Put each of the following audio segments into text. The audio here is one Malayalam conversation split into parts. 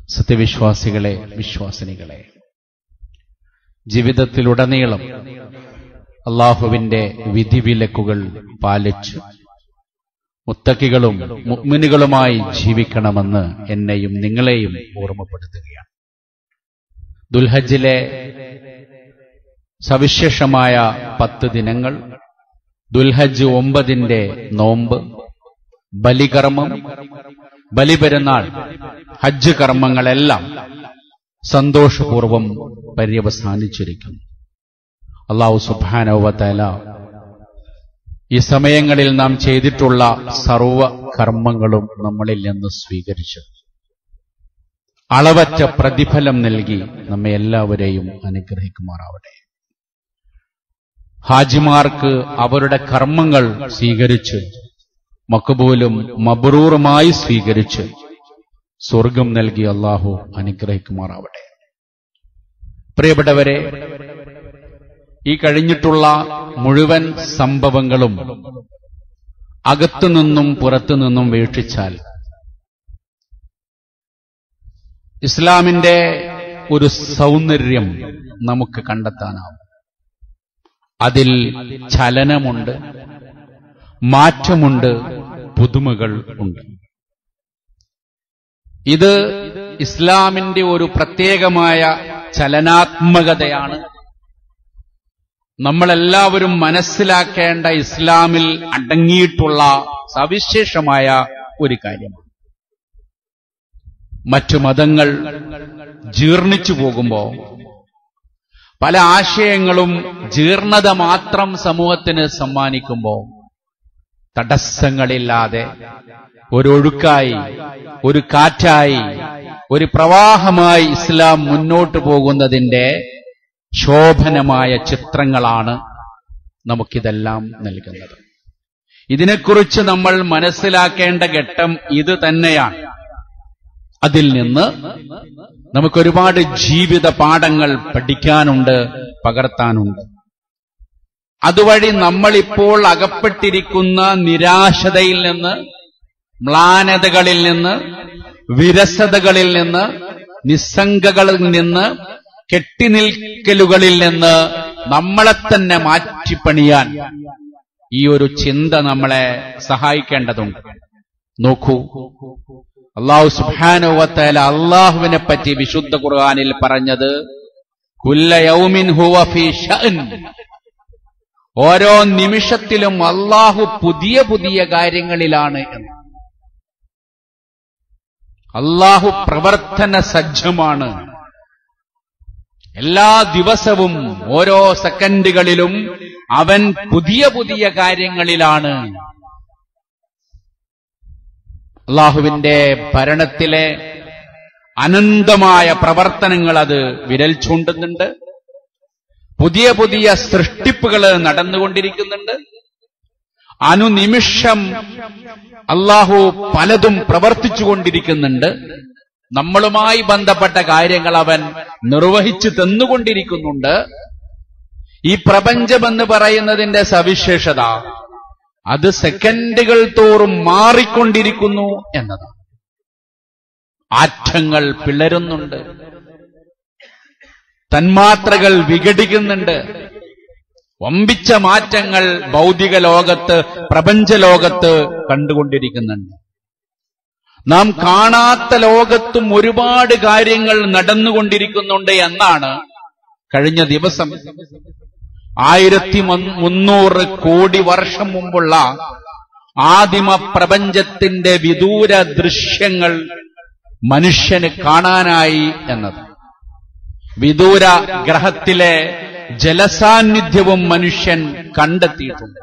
സത്യവിശ്വാസികളെ വിശ്വാസിനികളെ ജീവിതത്തിലുടനീളം അള്ളാഹുവിന്റെ വിധിവിലക്കുകൾ പാലിച്ച് മുത്തക്കികളും മുഗ്മിനുകളുമായി ജീവിക്കണമെന്ന് എന്നെയും നിങ്ങളെയും ഓർമ്മപ്പെടുത്തുകയാണ് ദുൽഹജ്ജിലെ സവിശേഷമായ പത്ത് ദിനങ്ങൾ ദുൽഹജ്ജ് ഒമ്പതിന്റെ നോമ്പ് ബലികർമ്മം ബലിപെരുന്നാൾ ഹജ്ജ് കർമ്മങ്ങളെല്ലാം സന്തോഷപൂർവം പര്യവസാനിച്ചിരിക്കുന്നു അള്ളാഹു സുബാനോവത്തല ഈ സമയങ്ങളിൽ നാം ചെയ്തിട്ടുള്ള സർവ കർമ്മങ്ങളും നമ്മളിൽ നിന്ന് സ്വീകരിച്ചു അളവറ്റ പ്രതിഫലം നൽകി നമ്മെ എല്ലാവരെയും അനുഗ്രഹിക്കുമാറാവട്ടെ ഹാജിമാർക്ക് അവരുടെ കർമ്മങ്ങൾ സ്വീകരിച്ച് മക്കബൂലും മബ്രൂറുമായി സ്വീകരിച്ച് സ്വർഗം നൽകി അള്ളാഹു അനുഗ്രഹിക്കുമാറാവട്ടെ പ്രിയപ്പെട്ടവരെ ഈ കഴിഞ്ഞിട്ടുള്ള മുഴുവൻ സംഭവങ്ങളും അകത്തുനിന്നും പുറത്തുനിന്നും വീക്ഷിച്ചാൽ ഇസ്ലാമിന്റെ ഒരു സൗന്ദര്യം നമുക്ക് കണ്ടെത്താനാവും അതിൽ ചലനമുണ്ട് മാറ്റമുണ്ട് പുതുമകൾ ഉണ്ട് ഇത് ഇസ്ലാമിന്റെ ഒരു പ്രത്യേകമായ ചലനാത്മകതയാണ് നമ്മളെല്ലാവരും മനസ്സിലാക്കേണ്ട ഇസ്ലാമിൽ അടങ്ങിയിട്ടുള്ള സവിശേഷമായ ഒരു കാര്യമാണ് മറ്റു മതങ്ങൾ ജീർണിച്ചു പോകുമ്പോ പല ആശയങ്ങളും ജീർണത മാത്രം സമൂഹത്തിന് സമ്മാനിക്കുമ്പോ തടസ്സങ്ങളില്ലാതെ ഒരൊഴുക്കായി ഒരു കാറ്റായി ഒരു പ്രവാഹമായി ഇസ്ലാം മുന്നോട്ടു പോകുന്നതിന്റെ ശോഭനമായ ചിത്രങ്ങളാണ് നമുക്കിതെല്ലാം നൽകുന്നത് ഇതിനെക്കുറിച്ച് നമ്മൾ മനസ്സിലാക്കേണ്ട ഘട്ടം ഇത് തന്നെയാണ് അതിൽ നിന്ന് നമുക്കൊരുപാട് ജീവിത പാഠങ്ങൾ പഠിക്കാനുണ്ട് പകർത്താനുണ്ട് അതുവഴി നമ്മളിപ്പോൾ അകപ്പെട്ടിരിക്കുന്ന നിരാശതയിൽ നിന്ന് മ്ലാനതകളിൽ നിന്ന് വിരസതകളിൽ നിന്ന് നിസ്സംഗകളിൽ നിന്ന് കെട്ടിനിൽക്കലുകളിൽ നിന്ന് നമ്മളെ തന്നെ മാറ്റിപ്പണിയാൻ ഈ ഒരു ചിന്ത നമ്മളെ സഹായിക്കേണ്ടതുണ്ട് നോക്കൂ അള്ളാഹു സുബാനുവത്തേല അള്ളാഹുവിനെ പറ്റി വിശുദ്ധ ഖുർആാനിൽ പറഞ്ഞത് കുല്ല യൗമിൻ ഹുവ ഫീ ഷഅൻ ഓരോ നിമിഷത്തിലും അള്ളാഹു പുതിയ പുതിയ കാര്യങ്ങളിലാണ് എന്ന് അള്ളാഹു പ്രവർത്തന സജ്ജമാണ് എല്ലാ ദിവസവും ഓരോ സെക്കൻഡുകളിലും അവൻ പുതിയ പുതിയ കാര്യങ്ങളിലാണ് അള്ളാഹുവിന്റെ ഭരണത്തിലെ അനന്തമായ പ്രവർത്തനങ്ങൾ അത് വിരൽ ചൂണ്ടുന്നുണ്ട് പുതിയ പുതിയ സൃഷ്ടിപ്പുകൾ നടന്നുകൊണ്ടിരിക്കുന്നുണ്ട് അനുനിമിഷം അള്ളാഹു പലതും പ്രവർത്തിച്ചുകൊണ്ടിരിക്കുന്നുണ്ട് നമ്മളുമായി ബന്ധപ്പെട്ട കാര്യങ്ങൾ അവൻ നിർവഹിച്ചു തന്നുകൊണ്ടിരിക്കുന്നുണ്ട് ഈ പ്രപഞ്ചമെന്ന് പറയുന്നതിന്റെ സവിശേഷത അത് സെക്കൻഡുകൾ തോറും മാറിക്കൊണ്ടിരിക്കുന്നു എന്നതാണ് ആറ്റങ്ങൾ പിളരുന്നുണ്ട് തന്മാത്രകൾ വിഘടിക്കുന്നുണ്ട് വമ്പിച്ച മാറ്റങ്ങൾ ഭൗതിക ലോകത്ത് പ്രപഞ്ച ലോകത്ത് കണ്ടുകൊണ്ടിരിക്കുന്നുണ്ട് നാം കാണാത്ത ലോകത്തും ഒരുപാട് കാര്യങ്ങൾ നടന്നുകൊണ്ടിരിക്കുന്നുണ്ട് എന്നാണ് കഴിഞ്ഞ ദിവസം ആയിരത്തി മുന്നൂറ് കോടി വർഷം മുമ്പുള്ള ആദിമ പ്രപഞ്ചത്തിന്റെ വിദൂര ദൃശ്യങ്ങൾ മനുഷ്യന് കാണാനായി എന്നത് വിദൂര ഗ്രഹത്തിലെ ജലസാന്നിധ്യവും മനുഷ്യൻ കണ്ടെത്തിയിട്ടുണ്ട്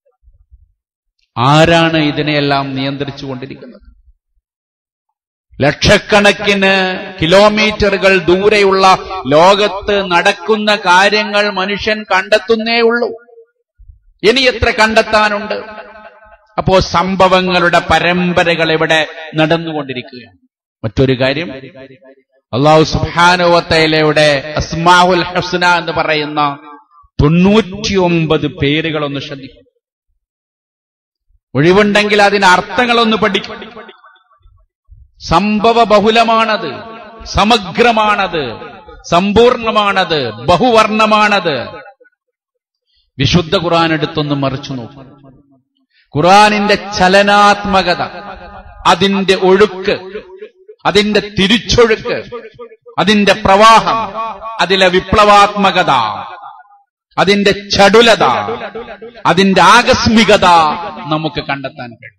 ആരാണ് ഇതിനെയെല്ലാം നിയന്ത്രിച്ചുകൊണ്ടിരിക്കുന്നത് ലക്ഷക്കണക്കിന് കിലോമീറ്ററുകൾ ദൂരെയുള്ള ലോകത്ത് നടക്കുന്ന കാര്യങ്ങൾ മനുഷ്യൻ കണ്ടെത്തുന്നേ ഉള്ളൂ ഇനി എത്ര കണ്ടെത്താനുണ്ട് അപ്പോ സംഭവങ്ങളുടെ പരമ്പരകൾ ഇവിടെ നടന്നുകൊണ്ടിരിക്കുകയാണ് മറ്റൊരു കാര്യം അള്ളാഹു സുബാനുവത്തയിലയുടെ അസ്മാഹുൽ ഹസ്ന എന്ന് പറയുന്ന തൊണ്ണൂറ്റിയൊമ്പത് പേരുകളൊന്ന് ശ്രദ്ധിക്കും ഒഴിവുണ്ടെങ്കിൽ അതിന് അർത്ഥങ്ങളൊന്ന് പഠിക്കും സംഭവ ബഹുലമാണത് സമഗ്രമാണത് സമ്പൂർണമാണത് ബഹുവർണമാണത് വിശുദ്ധ ഖുർആൻ എടുത്തൊന്ന് മറിച്ചു നോക്കും ഖുർആനിന്റെ ചലനാത്മകത അതിന്റെ ഒഴുക്ക് അതിന്റെ തിരിച്ചൊഴുക്ക് അതിന്റെ പ്രവാഹം അതിലെ വിപ്ലവാത്മകത അതിന്റെ ചടുലത അതിന്റെ ആകസ്മികത നമുക്ക് കണ്ടെത്താൻ കഴിയും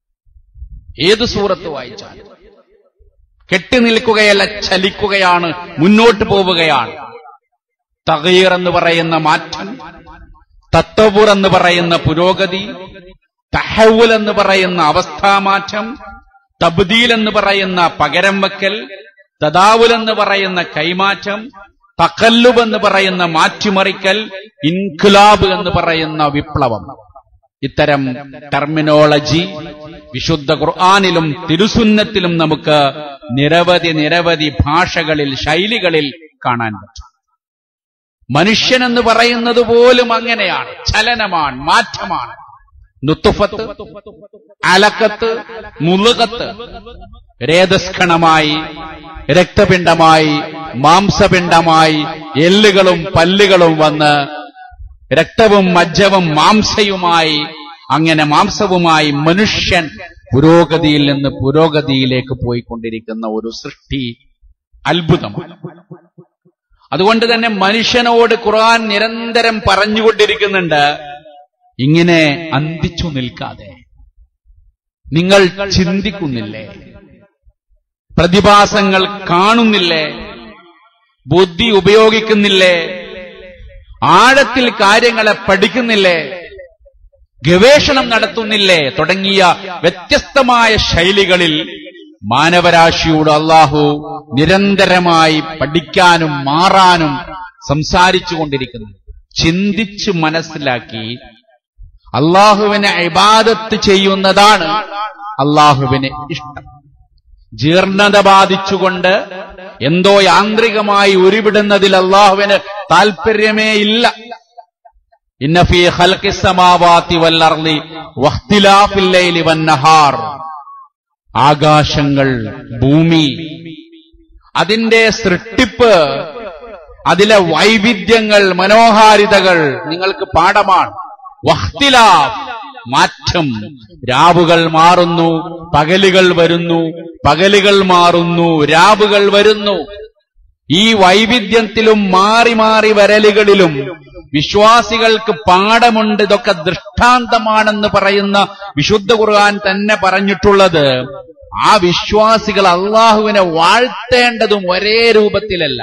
ഏത് സൂറത്ത് വായിച്ചാലും കെട്ടി നിൽക്കുകയല്ല ചലിക്കുകയാണ് മുന്നോട്ട് പോവുകയാണ് തകീർ എന്ന് പറയുന്ന മാറ്റം തത്വപുർ എന്ന് പറയുന്ന പുരോഗതി തഹവുൽ എന്ന് പറയുന്ന അവസ്ഥാമാറ്റം തബ്ദീൽ എന്ന് പറയുന്ന പകരം വെക്കൽ തദാവുൽ എന്ന് പറയുന്ന കൈമാറ്റം തക്കല്ലുബ് എന്ന് പറയുന്ന മാറ്റിമറിക്കൽ ഇൻഖുലാബ് എന്ന് പറയുന്ന വിപ്ലവം ഇത്തരം ടെർമിനോളജി വിശുദ്ധ ഖുർആാനിലും തിരുസുന്നത്തിലും നമുക്ക് നിരവധി നിരവധി ഭാഷകളിൽ ശൈലികളിൽ കാണാൻ പറ്റും മനുഷ്യൻ എന്ന് പറയുന്നത് പോലും അങ്ങനെയാണ് ചലനമാണ് മാറ്റമാണ് നുത്തുഫത്ത് അലക്കത്ത് മുളുകത്ത് രേതസ്ഖണമായി രക്തപിണ്ഡമായി മാംസപിണ്ഡമായി എല്ലുകളും പല്ലുകളും വന്ന് രക്തവും മജ്ജവും മാംസയുമായി അങ്ങനെ മാംസവുമായി മനുഷ്യൻ പുരോഗതിയിൽ നിന്ന് പുരോഗതിയിലേക്ക് പോയിക്കൊണ്ടിരിക്കുന്ന ഒരു സൃഷ്ടി അത്ഭുതമാണ് അതുകൊണ്ട് തന്നെ മനുഷ്യനോട് ഖുർആൻ നിരന്തരം പറഞ്ഞുകൊണ്ടിരിക്കുന്നുണ്ട് ഇങ്ങനെ അന്തിച്ചു നിൽക്കാതെ നിങ്ങൾ ചിന്തിക്കുന്നില്ലേ പ്രതിഭാസങ്ങൾ കാണുന്നില്ലേ ബുദ്ധി ഉപയോഗിക്കുന്നില്ലേ ആഴത്തിൽ കാര്യങ്ങളെ പഠിക്കുന്നില്ലേ ഗവേഷണം നടത്തുന്നില്ലേ തുടങ്ങിയ വ്യത്യസ്തമായ ശൈലികളിൽ മാനവരാശിയോട് അള്ളാഹു നിരന്തരമായി പഠിക്കാനും മാറാനും സംസാരിച്ചു കൊണ്ടിരിക്കുന്നു ചിന്തിച്ചു മനസ്സിലാക്കി അള്ളാഹുവിനെ ഇബാദത്ത് ചെയ്യുന്നതാണ് അള്ളാഹുവിന് ഇഷ്ടം ജീർണത ബാധിച്ചുകൊണ്ട് എന്തോ യാന്ത്രികമായി ഉരുവിടുന്നതിൽ അള്ളാഹുവിന് താല്പര്യമേ ഇല്ല ഇന്നഫി ഖൽഖി സമാവാതി വല്ലർളി വഖ്തിലാഫിൽ ലൈലി വന്നഹാർ ആകാശങ്ങൾ ഭൂമി അതിന്റെ സൃഷ്ടിപ്പ് അതിലെ വൈവിധ്യങ്ങൾ മനോഹാരിതകൾ നിങ്ങൾക്ക് പാഠമാണ് വഖ്തിലാഫ് മാറ്റം രാവുകൾ മാറുന്നു പകലുകൾ വരുന്നു പകലുകൾ മാറുന്നു രാവുകൾ വരുന്നു ഈ വൈവിധ്യത്തിലും മാറി മാറി വരലുകളിലും വിശ്വാസികൾക്ക് പാഠമുണ്ട് ഇതൊക്കെ ദൃഷ്ടാന്തമാണെന്ന് പറയുന്ന വിശുദ്ധ ഖുർആൻ തന്നെ പറഞ്ഞിട്ടുള്ളത് ആ വിശ്വാസികൾ അള്ളാഹുവിനെ വാഴ്ത്തേണ്ടതും ഒരേ രൂപത്തിലല്ല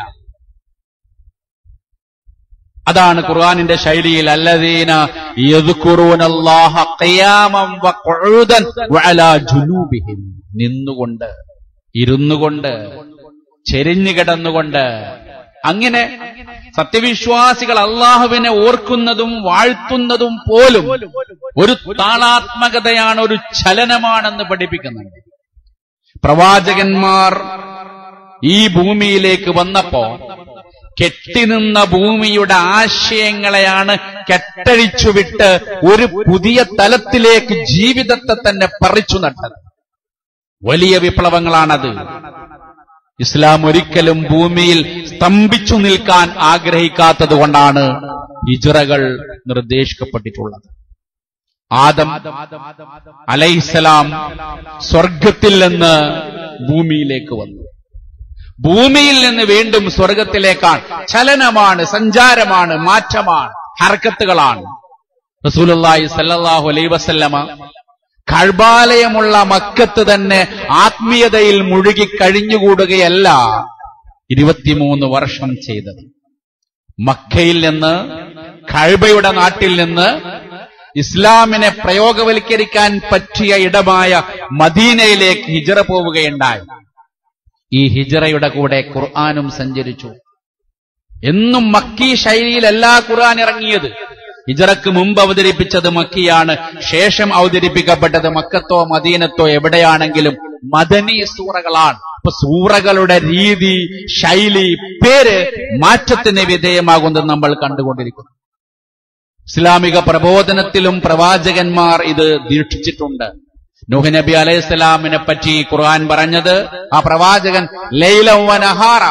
അതാണ് ഖുർആനിന്റെ ശൈലിയിൽ അല്ലദീന യദ്കുറൂനല്ലാഹ ഖിയാമൻ വഖുഊദൻ വഅലാ ജുനൂബിഹിം നിന്നുകൊണ്ട് ഇരുന്നുകൊണ്ട് ചെരിഞ്ഞു കിടന്നുകൊണ്ട് അങ്ങനെ സത്യവിശ്വാസികൾ അള്ളാഹുവിനെ ഓർക്കുന്നതും വാഴ്ത്തുന്നതും പോലും ഒരു താളാത്മകതയാണ് ഒരു ചലനമാണെന്ന് പഠിപ്പിക്കുന്നുണ്ട് പ്രവാചകന്മാർ ഈ ഭൂമിയിലേക്ക് വന്നപ്പോ കെട്ടിനിന്ന ഭൂമിയുടെ ആശയങ്ങളെയാണ് കെട്ടഴിച്ചുവിട്ട് ഒരു പുതിയ തലത്തിലേക്ക് ജീവിതത്തെ തന്നെ പറിച്ചു നട്ടത് വലിയ വിപ്ലവങ്ങളാണത് ഇസ്ലാം ഒരിക്കലും ഭൂമിയിൽ സ്തംഭിച്ചു നിൽക്കാൻ ആഗ്രഹിക്കാത്തത് കൊണ്ടാണ് ഹിജറകൾ നിർദ്ദേശിക്കപ്പെട്ടിട്ടുള്ളത് ആദം അലൈഹിസലാം സ്വർഗത്തിൽ നിന്ന് ഭൂമിയിലേക്ക് വന്നു ഭൂമിയിൽ നിന്ന് വീണ്ടും സ്വർഗത്തിലേക്കാണ് ചലനമാണ് സഞ്ചാരമാണ് മാറ്റമാണ് ഹർക്കത്തുകളാണ് റസൂലുള്ളാഹി സല്ലല്ലാഹു അലൈഹി വസല്ലമ കഴ്ബാലയമുള്ള മക്കത്ത് തന്നെ ആത്മീയതയിൽ മുഴുകി കഴിഞ്ഞുകൂടുകയല്ല ഇരുപത്തിമൂന്ന് വർഷം ചെയ്തത് മക്കയിൽ നിന്ന് കഴ്ബയുടെ നാട്ടിൽ നിന്ന് ഇസ്ലാമിനെ പ്രയോഗവൽക്കരിക്കാൻ പറ്റിയ ഇടമായ മദീനയിലേക്ക് ഹിജറ പോവുകയുണ്ടായി ഈ ഹിജറയുടെ കൂടെ ഖുർആാനും സഞ്ചരിച്ചു എന്നും മക്കി ശൈലിയിലല്ല ഖുർആൻ ഇറങ്ങിയത് ഹിജറക്ക് മുമ്പ് അവതരിപ്പിച്ചത് മക്കിയാണ് ശേഷം അവതരിപ്പിക്കപ്പെട്ടത് മക്കത്തോ മദീനത്തോ എവിടെയാണെങ്കിലും മദനി സൂറകളാണ് അപ്പൊ സൂറകളുടെ രീതി ശൈലി പേര് മാറ്റത്തിന് വിധേയമാകുന്നത് നമ്മൾ കണ്ടുകൊണ്ടിരിക്കുന്നു ഇസ്ലാമിക പ്രബോധനത്തിലും പ്രവാചകന്മാർ ഇത് ദീക്ഷിച്ചിട്ടുണ്ട് നൂഹ് നബി അലൈഹിസ്സലാമിനെ പറ്റി ഖുർആൻ പറഞ്ഞത് ആ പ്രവാചകൻ ലൈലവനഹാറ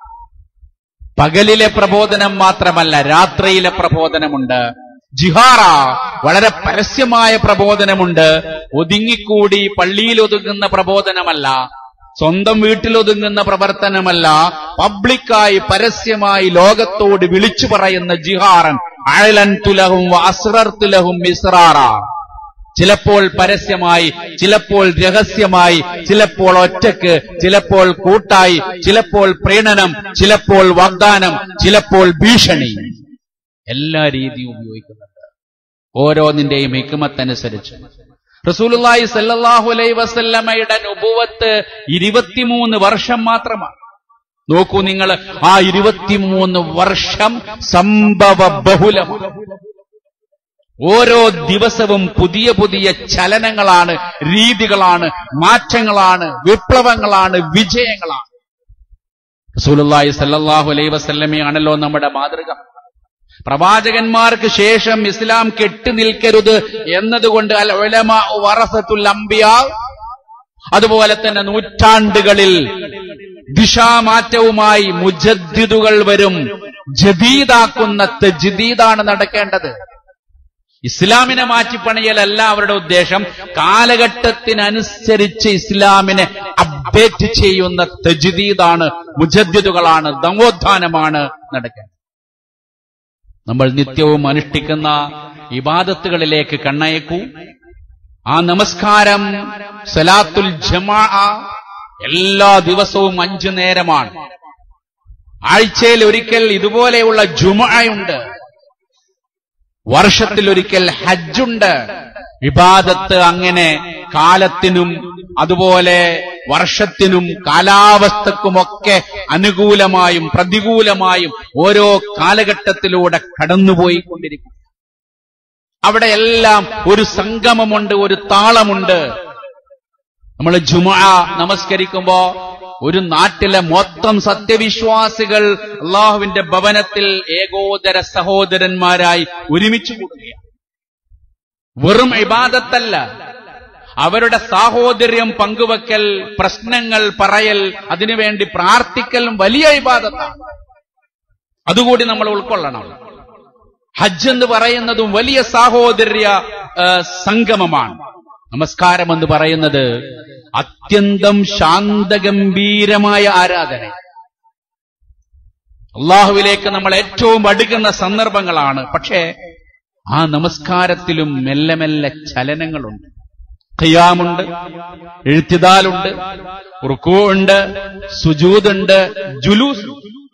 പകലിലെ പ്രബോധനം മാത്രമല്ല രാത്രിയിലെ പ്രബോധനമുണ്ട് ജിഹാറ വളരെ പരസ്യമായ പ്രബോധനമുണ്ട് ഒതുങ്ങിക്കൂടി പള്ളിയിൽ ഒതുങ്ങുന്ന പ്രബോധനമല്ല സ്വന്തം വീട്ടിലൊതുങ്ങുന്ന പ്രവർത്തനമല്ല പബ്ലിക്കായി പരസ്യമായി ലോകത്തോട് വിളിച്ചു പറയുന്ന ജിഹാറൻ അഴലൻ തുലഹും അസ്രർ തുലഹും ഇസ്രാറ ചിലപ്പോൾ പരസ്യമായി ചിലപ്പോൾ രഹസ്യമായി ചിലപ്പോൾ ഒറ്റക്ക് ചിലപ്പോൾ കൂട്ടായി ചിലപ്പോൾ പ്രീണനം ചിലപ്പോൾ വാഗ്ദാനം ചിലപ്പോൾ ഭീഷണി എല്ലാ രീതിയും ഉപയോഗിക്കുന്നുണ്ട് ഓരോന്നിന്റെയും ഹിക്കുമത്തനുസരിച്ച് റസൂലുള്ളാഹി സല്ലല്ലാഹു അലൈഹി വസല്ലമയുടെ നുബുവത്ത് ഇരുപത്തിമൂന്ന് വർഷം മാത്രമാണ് നോക്കൂ നിങ്ങൾ ആ ഇരുപത്തിമൂന്ന് വർഷം സംഭവ ബഹുലമാണ് ഓരോ ദിവസവും പുതിയ പുതിയ ചലനങ്ങളാണ് രീതികളാണ് മാറ്റങ്ങളാണ് വിപ്ലവങ്ങളാണ് വിജയങ്ങളാണ് റസൂലുള്ളാഹി സല്ലല്ലാഹു അലൈഹി വസല്ലമയാണല്ലോ നമ്മുടെ മാതൃക പ്രവാചകന്മാർക്ക് ശേഷം ഇസ്ലാം കെട്ടി നിൽക്കരുത് എന്നതുകൊണ്ട് അൽ ഉലമാ വറസത്തുൽ അംബിയ അതുപോലെ തന്നെ നൂറ്റാണ്ടുകളിൽ ദിശാമാറ്റവുമായി മുജദ്ദിദുകൾ വരും ജദീദാക്കുന്ന തജ്ദീദാണ് നടക്കേണ്ടത് ഇസ്ലാമിനെ മാറ്റിപ്പണിയലല്ല അവരുടെ ഉദ്ദേശം കാലഘട്ടത്തിനനുസരിച്ച് ഇസ്ലാമിനെ അപ്ഡേറ്റ് ചെയ്യുന്ന തജ്ദീദാണ് മുജദ്ദിദുകളാണ് ദമോത്ഥാനമാണ് നടക്കേണ്ടത് നമ്മൾ നിത്യവും അനുഷ്ഠിക്കുന്ന ഇബാദത്തുകളിലേക്ക് കണ്ണയക്കൂ ആ നമസ്കാരം സലാത്തുൽ ജമാ എല്ലാ ദിവസവും അഞ്ചു നേരമാണ് ആഴ്ചയിൽ ഒരിക്കൽ ഇതുപോലെയുള്ള ജുമയുണ്ട് വർഷത്തിലൊരിക്കൽ ഹജ്ജുണ്ട് വിവാദത്ത് അങ്ങനെ കാലത്തിനും അതുപോലെ വർഷത്തിനും കാലാവസ്ഥക്കുമൊക്കെ അനുകൂലമായും പ്രതികൂലമായും ഓരോ കാലഘട്ടത്തിലൂടെ കടന്നുപോയിക്കൊണ്ടിരിക്കും അവിടെയെല്ലാം ഒരു സംഗമമുണ്ട് ഒരു താളമുണ്ട് നമ്മൾ ജുമ നമസ്കരിക്കുമ്പോ ഒരു നാട്ടിലെ മൊത്തം സത്യവിശ്വാസികൾ അള്ളാഹുവിന്റെ ഭവനത്തിൽ ഏകോദര സഹോദരന്മാരായി ഒരുമിച്ച് കൂടുകയാണ് വെറും ഇബാദത്തല്ല അവരുടെ സാഹോദര്യം പങ്കുവെക്കൽ പ്രശ്നങ്ങൾ പറയൽ അതിനുവേണ്ടി പ്രാർത്ഥിക്കലും വലിയ ഇബാദത്താണ് അതുകൂടി നമ്മൾ ഉൾക്കൊള്ളണം ഹജ്ജ് എന്ന് പറയുന്നതും വലിയ സാഹോദര്യ ആ, സംഗമമാണ് നമസ്കാരം എന്ന് പറയുന്നത് അത്യന്തം ശാന്തഗംഭീരമായ ആരാധന അള്ളാഹുവിലേക്ക് നമ്മൾ ഏറ്റവും അടുക്കുന്ന സന്ദർഭങ്ങളാണ് പക്ഷേ ആ നമസ്കാരത്തിലും മെല്ലെ മെല്ലെ ചലനങ്ങളുണ്ട് ഖിയാമുണ്ട് എഴുത്തിദാലുണ്ട് റുക്കുണ്ട് സുജൂദുണ്ട് ജുലൂസ്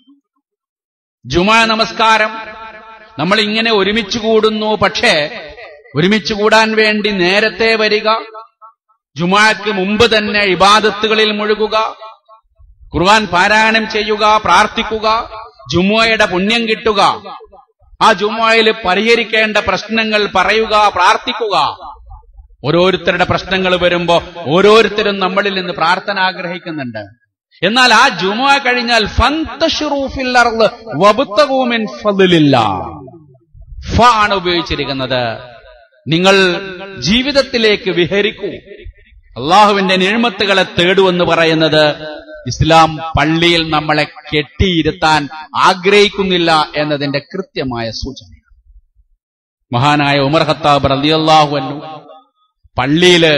ജുമാ നമസ്കാരം നമ്മൾ ഇങ്ങനെ ഒരുമിച്ച് കൂടുന്നു പക്ഷേ ഒരുമിച്ച് കൂടാൻ വേണ്ടി നേരത്തെ വരിക ജുമാക്ക് മുമ്പ് തന്നെ ഇബാദത്തുകളിൽ മുഴുകുക ഖുർആൻ പാരായണം ചെയ്യുക പ്രാർത്ഥിക്കുക ജുമുഅയുടെ പുണ്യം കിട്ടുക ആ ജുമുഅയിൽ പരിഹരിക്കേണ്ട പ്രശ്നങ്ങൾ പറയുക പ്രാർത്ഥിക്കുക ഓരോരുത്തരുടെ പ്രശ്നങ്ങൾ വരുമ്പോ ഓരോരുത്തരും നമ്മളിൽ നിന്ന് പ്രാർത്ഥന ആഗ്രഹിക്കുന്നുണ്ട് എന്നാൽ ആ ജുമുഅ കഴിഞ്ഞാൽ ഫന്തശ്റൂ ഫിൽ അർള് വബ്തഗൂ മിൻ ഫദ്ലില്ലാ. ഫ ആണ് ഉപയോഗിച്ചിരിക്കുന്നത് നിങ്ങൾ ജീവിതത്തിലേക്ക് വിഹരിക്കൂ അള്ളാഹുവിന്റെ നിഴ്മത്തുകളെ തേടുവെന്ന് പറയുന്നത് ഇസ്ലാം പള്ളിയിൽ നമ്മളെ കെട്ടിയിരുത്താൻ ആഗ്രഹിക്കുന്നില്ല എന്നതിന്റെ കൃത്യമായ സൂചന മഹാനായ ഉമർ ഖത്താബ് റളിയല്ലാഹു അൻഹു പള്ളിയില്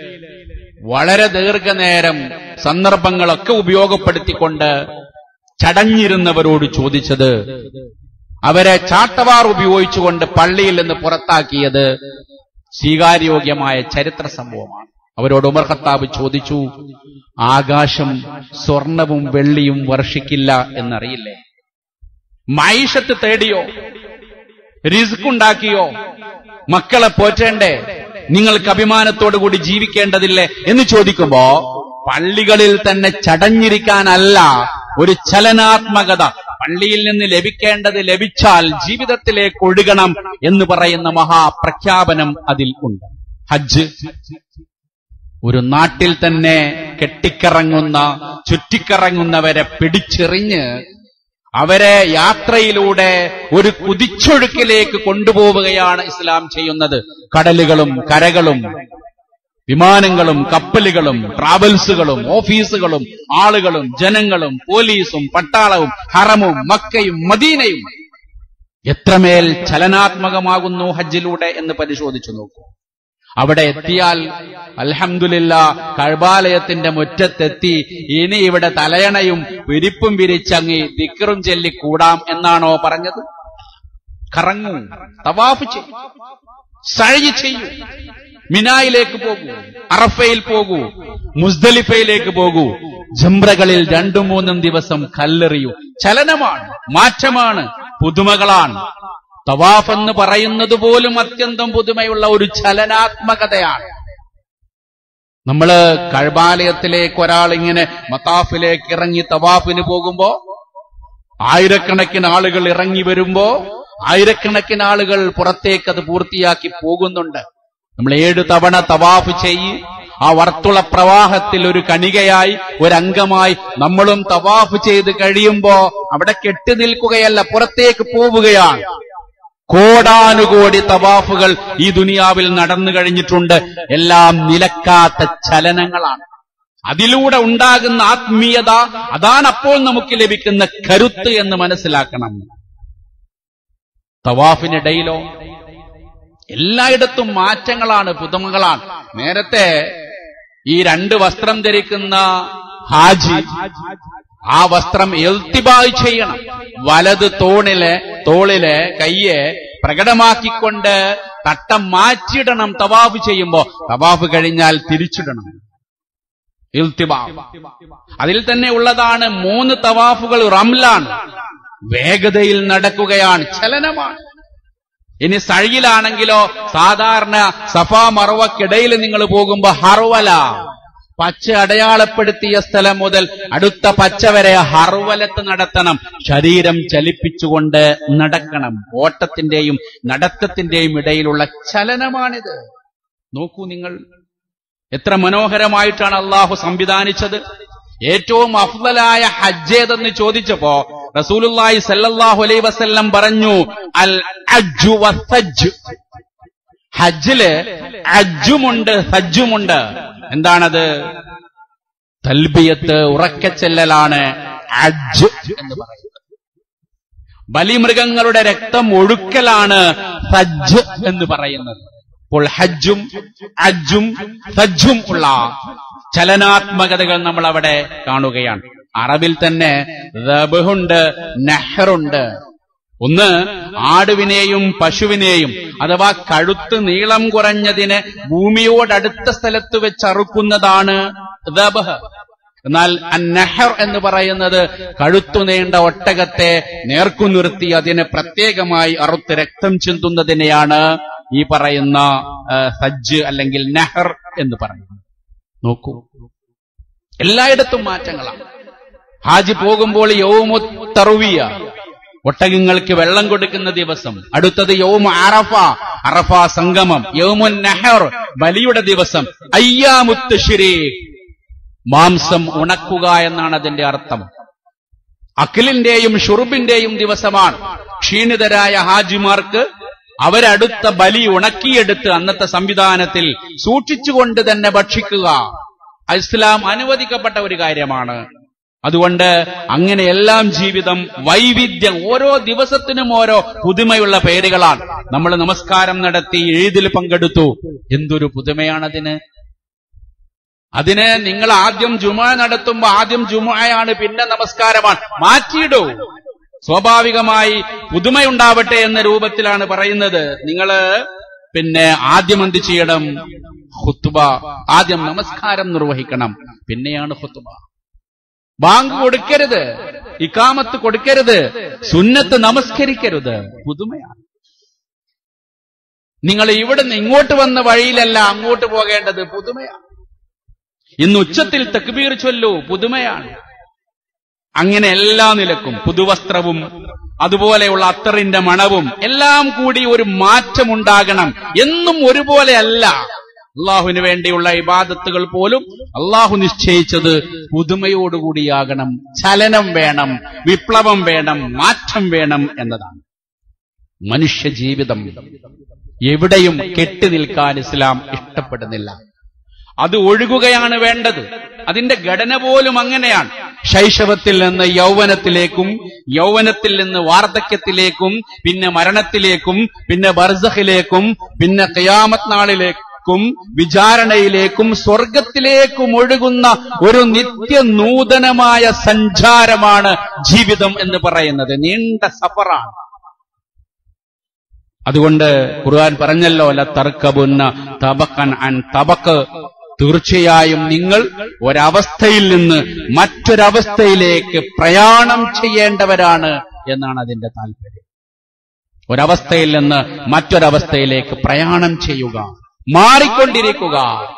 വളരെ ദീർഘനേരം സന്ദർഭങ്ങളൊക്കെ ഉപയോഗപ്പെടുത്തിക്കൊണ്ട് ചടഞ്ഞിരുന്നവരോട് ചോദിച്ചത് അവരെ ചാട്ടവാർ ഉപയോഗിച്ചുകൊണ്ട് പള്ളിയിൽ നിന്ന് പുറത്താക്കിയത് സ്വീകാര്യോഗ്യമായ ചരിത്ര സംഭവമാണ് അവരോട് ഉമർ ഖത്താബ് ചോദിച്ചു ആകാശം സ്വർണവും വെള്ളിയും വർഷിക്കില്ല എന്നറിയില്ലേ മൈഷത്ത് തേടിയോ റിസ്ക് ഉണ്ടാക്കിയോ മക്കളെ പോറ്റേണ്ടേ നിങ്ങൾക്ക് അഭിമാനത്തോടു കൂടി ജീവിക്കേണ്ടതില്ലേ എന്ന് ചോദിക്കുമ്പോ പള്ളികളിൽ തന്നെ ചടഞ്ഞിരിക്കാനല്ല ഒരു ചലനാത്മകത പള്ളിയിൽ നിന്ന് ലഭിക്കേണ്ടത് ലഭിച്ചാൽ ജീവിതത്തിലേക്ക് ഒഴുകണം എന്ന് പറയുന്ന മഹാപ്രഖ്യാപനം അതിൽ ഉണ്ട് ഹജ്ജ് ഒരു നാട്ടിൽ തന്നെ കെട്ടിക്കറങ്ങുന്ന ചുറ്റിക്കറങ്ങുന്നവരെ പിടിച്ചെറിഞ്ഞ് അവരെ യാത്രയിലൂടെ ഒരു കുതിച്ചൊഴുക്കിലേക്ക് കൊണ്ടുപോവുകയാണ് ഇസ്ലാം ചെയ്യുന്നത് കടലുകളും കരകളും വിമാനങ്ങളും കപ്പലുകളും ട്രാവൽസുകളും ഓഫീസുകളും ആളുകളും ജനങ്ങളും പോലീസും പട്ടാളവും ഹറമും മക്കയും മദീനയും എത്രമേൽ ചലനാത്മകമാകുന്നു ഹജ്ജിലൂടെ എന്ന് പരിശോധിച്ചു നോക്കൂ അവിടെ എത്തിയാൽ അൽഹംദുലില്ല കഴബാലയത്തിന്റെ മുറ്റത്തെത്തി ഇനി ഇവിടെ തലയണയും വിരിപ്പും വിരിച്ചങ്ങി ദിക്കറും ചൊല്ലി കൂടാം എന്നാണോ പറഞ്ഞത് കറങ്ങൂ തവാഫ് ചെയ്യൂ സഴി ചെയ്യൂ മിനായിലേക്ക് പോകൂ അറഫയിൽ പോകൂ മുസ്ദലിഫയിലേക്ക് പോകൂ ജംറകളിൽ രണ്ടു മൂന്നും ദിവസം കല്ലെറിയൂ ചലനമാണ് മാറ്റമാണ് പുതുമകളാണ് തവാഫ് എന്ന് പറയുന്നത് പോലും അത്യന്തം പുതുമയുള്ള ഒരു ചലനാത്മകതയാണ് നമ്മള് കഴബാലയത്തിലേക്ക് ഒരാൾ ഇങ്ങനെ മത്താഫിലേക്ക് ഇറങ്ങി തവാഫിന് പോകുമ്പോ ആയിരക്കണക്കിന് ആളുകൾ ഇറങ്ങി വരുമ്പോ ആയിരക്കണക്കിന് ആളുകൾ പുറത്തേക്ക് അത് പൂർത്തിയാക്കി പോകുന്നുണ്ട് നമ്മൾ ഏഴ് തവണ തവാഫ് ചെയ്യ് ആ വർത്തുള പ്രവാഹത്തിൽ ഒരു കണികയായി ഒരംഗമായി നമ്മളും തവാഫ് ചെയ്ത് കഴിയുമ്പോ അവിടെ കെട്ടി നിൽക്കുകയല്ല പുറത്തേക്ക് പോവുകയാണ് കോടാനുകോടി തവാഫുകൾ ഈ ദുനിയാവിൽ നടന്നു കഴിഞ്ഞിട്ടുണ്ട് എല്ലാം നിലക്കാത്ത ചലനങ്ങളാണ് അതിലൂടെ ഉണ്ടാകുന്ന ആത്മീയത അതാണ് അപ്പോൾ നമുക്ക് ലഭിക്കുന്ന കരുത്ത് എന്ന് മനസ്സിലാക്കണം തവാഫിനിടയിലോ എല്ലായിടത്തും മാറ്റങ്ങളാണ് പുതുമകളാണ് നേരത്തെ ഈ രണ്ട് വസ്ത്രം ധരിക്കുന്ന ഹാജി ആ വസ്ത്രം എൽത്തിബായ് ചെയ്യണം വലത് തോണിലെ തോളിലെ കയ്യെ പ്രകടമാക്കിക്കൊണ്ട് തട്ടം മാറ്റിയിടണം തവാഫ് ചെയ്യുമ്പോ തവാഫ് കഴിഞ്ഞാൽ തിരിച്ചിടണം ഇൽത്തിബാ അതിൽ തന്നെ ഉള്ളതാണ് മൂന്ന് തവാഫുകൾ റംലാണ് വേഗതയിൽ നടക്കുകയാണ് ചലനമാണ് ഇനി സഴിയിലാണെങ്കിലോ സാധാരണ സഫാ മറവക്കിടയിൽ നിങ്ങൾ പോകുമ്പോ ഹർവല പച്ച അടയാളപ്പെടുത്തിയ സ്ഥലം മുതൽ അടുത്ത പച്ച വരെ ഹർവലത്ത് നടത്തണം ശരീരം ചലിപ്പിച്ചുകൊണ്ട് നടക്കണം ഓട്ടത്തിന്റെയും നടത്തത്തിന്റെയും ഇടയിലുള്ള ചലനമാണിത് നോക്കൂ നിങ്ങൾ എത്ര മനോഹരമായിട്ടാണ് അള്ളാഹു സംവിധാനിച്ചത് ഏറ്റവും അഫ്ദലായ ഹജ്ജ് ഏതെന്ന് ചോദിച്ചപ്പോ റസൂലുള്ളാഹി സല്ലല്ലാഹു അലൈഹി വസല്ലം പറഞ്ഞു അൽ അജ്ജു വസജ്ജ് ഹജ്ജില് അജ്ജുമുണ്ട് സജ്ജുമുണ്ട് എന്താണത് തൽബിയത്ത് ഉറക്കച്ചെല്ലലാണ് അജ്ജ് എന്ന് പറയുന്നത് ബലിമൃഗങ്ങളുടെ രക്തം ഒഴുക്കലാണ് സജ്ജ് എന്ന് പറയുന്നത് അപ്പോൾ ഹജ്ജും അജ്ജും സജ്ജും ഉള്ള ചലനാത്മകതകൾ നമ്മൾ അവിടെ കാണുകയാണ് അറബിൽ തന്നെ റബുണ്ട് നെഹറുണ്ട് ഒന്ന് ആടുവിനെയും പശുവിനെയും അഥവാ കഴുത്ത് നീളം കുറഞ്ഞതിനെ ഭൂമിയോടടുത്ത സ്ഥലത്ത് വെച്ച് അറുക്കുന്നതാണ് ദബഹ് എന്നാൽ അന്നഹർ എന്ന് പറയുന്നത് കഴുത്തു നീണ്ട ഒട്ടകത്തെ നേർക്കു നിർത്തി അതിനെ പ്രത്യേകമായി അറുത്ത് രക്തം ചിന്തുന്നതിനെയാണ് ഈ പറയുന്ന ആ, ഹജ്ജ് അല്ലെങ്കിൽ നെഹർ എന്ന് പറയുന്നത് നോക്കൂ എല്ലായിടത്തും മാറ്റങ്ങളാണ് ഹാജി പോകുമ്പോൾ യൗമു തറുവിയ ഒട്ടകങ്ങൾക്ക് വെള്ളം കൊടുക്കുന്ന ദിവസം അടുത്തത് യൗമ അറഫ അറഫ സംഗമം യൗമുൻ നെഹർ ബലിയുടെ ദിവസം അയ്യാമുത്തശ്ശിരി മാംസം ഉണക്കുക എന്നാണ് അതിന്റെ അർത്ഥം അഖിലിന്റെയും ഷുറുബിന്റെയും ദിവസമാണ് ക്ഷീണിതരായ ഹാജിമാർക്ക് അവരടുത്ത ബലി ഉണക്കിയെടുത്ത് അന്നത്തെ സംവിധാനത്തിൽ സൂക്ഷിച്ചുകൊണ്ട് തന്നെ ഭക്ഷിക്കുക ഇസ്ലാം അനുവദിക്കപ്പെട്ട ഒരു കാര്യമാണ് അതുകൊണ്ട് അങ്ങനെ എല്ലാം ജീവിതം വൈവിധ്യം ഓരോ ദിവസത്തിനും ഓരോ പുതുമയുള്ള പേരുകളാണ് നമ്മൾ നമസ്കാരം നടത്തി എഴുതിൽ പങ്കെടുത്തു എന്തൊരു പുതുമയാണതിന് അതിന് നിങ്ങൾ ആദ്യം ജുമ നടത്തുമ്പോ ആദ്യം ജുമയാണ് പിന്നെ നമസ്കാരമാണ് മാറ്റിയിടൂ സ്വാഭാവികമായി പുതുമയുണ്ടാവട്ടെ എന്ന രൂപത്തിലാണ് പറയുന്നത് നിങ്ങള് പിന്നെ ആദ്യം എന്ത് ചെയ്യണം ഹുത്തുബ ആദ്യം നമസ്കാരം നിർവഹിക്കണം പിന്നെയാണ് ഹുത്തുബ ബാങ്ക് കൊടുക്കരുത് ഇക്കാമത്ത് കൊടുക്കരുത് സുന്നത്ത് നമസ്കരിക്കരുത് പുതുമയാണ് നിങ്ങൾ ഇവിടുന്ന് ഇങ്ങോട്ട് വന്ന വഴിയിലല്ല അങ്ങോട്ട് പോകേണ്ടത് പുതുമയാണ് ഇന്ന് ഉച്ചത്തിൽ തക്ബീർ ചൊല്ലൂ പുതുമയാണ് അങ്ങനെ എല്ലാ നിലക്കും പുതുവസ്ത്രവും അതുപോലെയുള്ള അത്തറിന്റെ മണവും എല്ലാം കൂടി ഒരു മാറ്റമുണ്ടാകണം എന്നും ഒരുപോലെ അല്ല അള്ളാഹുവിന് വേണ്ടിയുള്ള ഇബാദത്തുകൾ പോലും അള്ളാഹു നിശ്ചയിച്ചത് പുതുമയോടുകൂടിയാകണം ചലനം വേണം വിപ്ലവം വേണം മാറ്റം വേണം എന്നതാണ് മനുഷ്യ ജീവിതം എവിടെയും കെട്ടി നിൽക്കാൻ ഇസ്ലാം ഇഷ്ടപ്പെടുന്നില്ല അത് ഒഴുകുകയാണ് വേണ്ടത് അതിന്റെ ഘടന പോലും അങ്ങനെയാണ് ശൈശവത്തിൽ നിന്ന് യൗവനത്തിലേക്കും യൗവനത്തിൽ നിന്ന് വാർദ്ധക്യത്തിലേക്കും പിന്നെ മരണത്തിലേക്കും പിന്നെ ബർസഖിലേക്കും പിന്നെ ഖിയാമത്ത് നാളിലേക്കും വിചാരണയിലേക്കും സ്വർഗത്തിലേക്കും ഒഴുകുന്ന ഒരു നിത്യ നൂതനമായ സഞ്ചാരമാണ് ജീവിതം എന്ന് പറയുന്നത് നീണ്ട സഫറാണ് അതുകൊണ്ട് ഖുർആൻ പറഞ്ഞല്ലോ അല്ല തർക്കബുന്ന തബക്കൻ അൻ തബക്ക് തീർച്ചയായും നിങ്ങൾ ഒരവസ്ഥയിൽ നിന്ന് മറ്റൊരവസ്ഥയിലേക്ക് പ്രയാണം ചെയ്യേണ്ടവരാണ് എന്നാണ് അതിന്റെ താല്പര്യം ഒരവസ്ഥയിൽ നിന്ന് മറ്റൊരവസ്ഥയിലേക്ക് പ്രയാണം ചെയ്യുക മാറിക്കൊണ്ടിരിക്കുക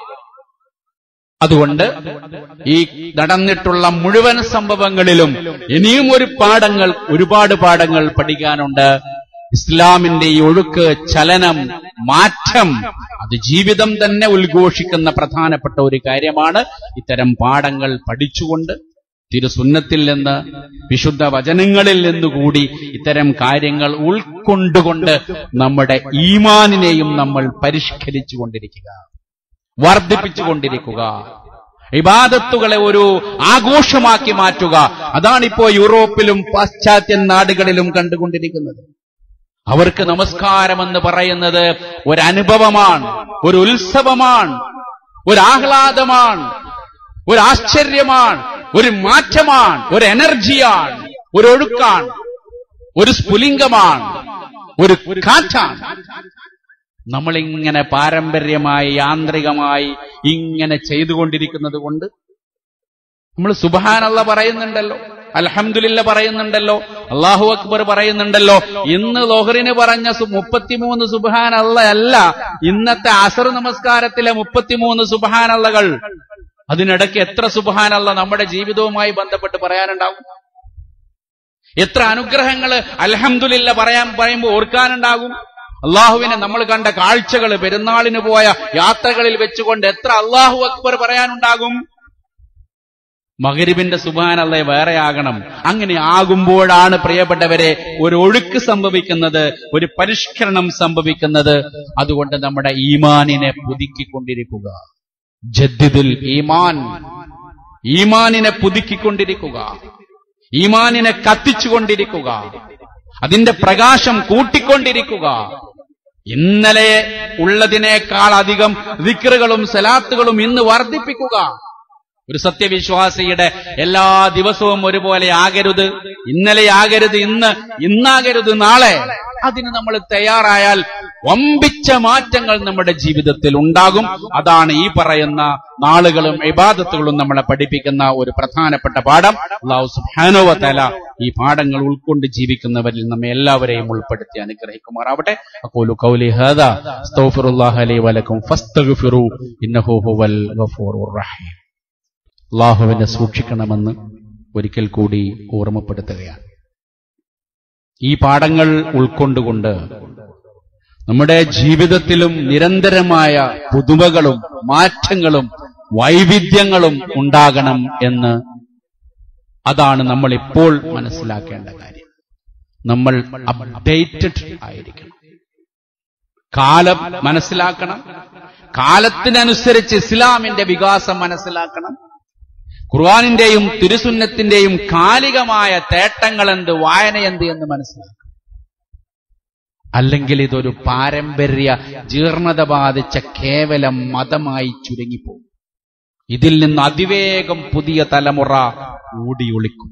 അതുകൊണ്ട് ഈ നടന്നിട്ടുള്ള മുഴുവൻ സംഭവങ്ങളിലും ഇനിയും ഒരു പാഠങ്ങൾ ഒരുപാട് പാഠങ്ങൾ പഠിക്കാനുണ്ട് ഇസ്ലാമിന്റെ ഈ ഒഴുക്ക് ചലനം മാറ്റം അത് ജീവിതം തന്നെ ഉദ്ഘോഷിക്കുന്ന പ്രധാനപ്പെട്ട ഒരു കാര്യമാണ് ഇത്തരം പാഠങ്ങൾ പഠിച്ചുകൊണ്ട് തിരുസുന്നത്തിൽ നിന്ന് വിശുദ്ധ വചനങ്ങളിൽ നിന്നുകൂടി ഇത്തരം കാര്യങ്ങൾ ഉൾക്കൊണ്ടുകൊണ്ട് നമ്മുടെ ഈമാനിനെയും നമ്മൾ പരിഷ്കരിച്ചു കൊണ്ടിരിക്കുക വർദ്ധിപ്പിച്ചുകൊണ്ടിരിക്കുക ഇബാദത്തുകളെ ഒരു ആഘോഷമാക്കി മാറ്റുക അതാണിപ്പോ യൂറോപ്പിലും പാശ്ചാത്യ നാടുകളിലും കണ്ടുകൊണ്ടിരിക്കുന്നത് അവർക്ക് നമസ്കാരമെന്ന് പറയുന്നത് ഒരു അനുഭവമാണ് ഒരു ഉത്സവമാണ് ഒരു ആഹ്ലാദമാണ് ഒരു ആശ്ചര്യമാണ് ഒരു മാറ്റമാണ് ഒരു എനർജിയാണ് ഒരു ഒഴുക്കാണ് ഒരു സ്ഫുലിംഗമാണ് ഒരു കാറ്റാണ് നമ്മളിങ്ങനെ പാരമ്പര്യമായി യാന്ത്രികമായി ഇങ്ങനെ ചെയ്തുകൊണ്ടിരിക്കുന്നത് കൊണ്ട് നമ്മൾ സുബഹാനല്ല പറയുന്നുണ്ടല്ലോ അൽഹംദുലില്ല പറയുന്നുണ്ടല്ലോ അള്ളാഹു അക്ബർ പറയുന്നുണ്ടല്ലോ ഇന്ന് ലോഹറിന് പറഞ്ഞ സു- മുപ്പത്തിമൂന്ന് സുബഹാനല്ല അല്ല ഇന്നത്തെ അസർ നമസ്കാരത്തിലെ മുപ്പത്തിമൂന്ന് സുബഹാനല്ലകൾ അതിനിടയ്ക്ക് എത്ര സുബഹാനല്ല നമ്മുടെ ജീവിതവുമായി ബന്ധപ്പെട്ട് പറയാനുണ്ടാവും എത്ര അനുഗ്രഹങ്ങൾ അൽഹംദുലില്ല പറയാൻ പറയുമ്പോൾ ഓർക്കാനുണ്ടാകും അള്ളാഹുവിനെ നമ്മൾ കണ്ട കാഴ്ചകൾ പെരുന്നാളിന് പോയ യാത്രകളിൽ വെച്ചുകൊണ്ട് എത്ര അള്ളാഹു അക്ബർ പറയാനുണ്ടാകും മകരിബിന്റെ സുബാനല്ല വേറെ ആകണം അങ്ങനെ ആകുമ്പോഴാണ് പ്രിയപ്പെട്ടവരെ ഒരു ഒഴുക്ക് സംഭവിക്കുന്നത് ഒരു പരിഷ്കരണം സംഭവിക്കുന്നത് അതുകൊണ്ട് നമ്മുടെ ഈമാനിനെ പുതുക്കിക്കൊണ്ടിരിക്കുക ജദ്ദിദുൽ ഈമാൻ ഈമാനിനെ പുതുക്കിക്കൊണ്ടിരിക്കുക ഈമാനിനെ കത്തിച്ചുകൊണ്ടിരിക്കുക അതിന്റെ പ്രകാശം കൂട്ടിക്കൊണ്ടിരിക്കുക ഇന്നലെ ഉള്ളതിനേക്കാൾ അധികം ദിക്റുകളും സലാത്തുകളും ഇന്ന് വർദ്ധിപ്പിക്കുക ഒരു സത്യവിശ്വാസിയുടെ എല്ലാ ദിവസവും ഒരുപോലെ ആകരുത് ഇന്നലെ ആകരുത് ഇന്ന് ഇന്നാകരുത് നാളെ അതിന് നമ്മൾ തയ്യാറായാൽ വമ്പിച്ച മാറ്റങ്ങൾ നമ്മുടെ ജീവിതത്തിൽ ഉണ്ടാകും അതാണ് ഈ പറയുന്ന നാളുകളും ഇബാദത്തുകളും നമ്മളെ പഠിപ്പിക്കുന്ന ഒരു പ്രധാനപ്പെട്ട പാഠം അള്ളാഹു സുബ്ഹാനഹു വ തആല ഈ പാഠങ്ങൾ ഉൾക്കൊണ്ട് ജീവിക്കുന്നവരിൽ നമ്മെ എല്ലാവരെയും ഉൾപ്പെടുത്തി അനുഗ്രഹിക്കുമാറാവട്ടെ അഖൂലു ഖൗലി ഹാദാ അസ്തഗ്ഫിറുല്ലാഹ ലി വലക്കും ഫസ്തഗ്ഫിറു ഇന്നഹു ഹുവൽ ഗഫൂറുർ റഹീം അള്ളാഹുവിനെ സൂക്ഷിക്കണമെന്ന് ഒരിക്കൽ കൂടി ഓർമ്മപ്പെടുത്തുകയാണ് ഈ പാഠങ്ങൾ ഉൾക്കൊണ്ടുകൊണ്ട് നമ്മുടെ ജീവിതത്തിലും നിരന്തരമായ പുതുമകളും മാറ്റങ്ങളും വൈവിധ്യങ്ങളും ഉണ്ടാകണം എന്ന് അതാണ് നമ്മൾ ഇപ്പോൾ മനസ്സിലാക്കേണ്ട കാര്യം നമ്മൾ അപ്ഡേറ്റഡ് ആയിരിക്കണം കാലം മനസ്സിലാക്കണം കാലത്തിനനുസരിച്ച് ഇസ്ലാമിന്റെ വികാസം മനസ്സിലാക്കണം ഖുർആാനിന്റെയും തിരുസുന്നത്തിന്റെയും കാലികമായ തേട്ടങ്ങൾ എന്ത് വായന എന്ത് എന്ന് മനസ്സിലാക്കണം അല്ലെങ്കിൽ ഇതൊരു പാരമ്പര്യ ജീർണത ബാധിച്ച കേവലം മതമായി ചുരുങ്ങിപ്പോകും ഇതിൽ നിന്ന് അതിവേഗം പുതിയ തലമുറ ഓടിയൊളിക്കും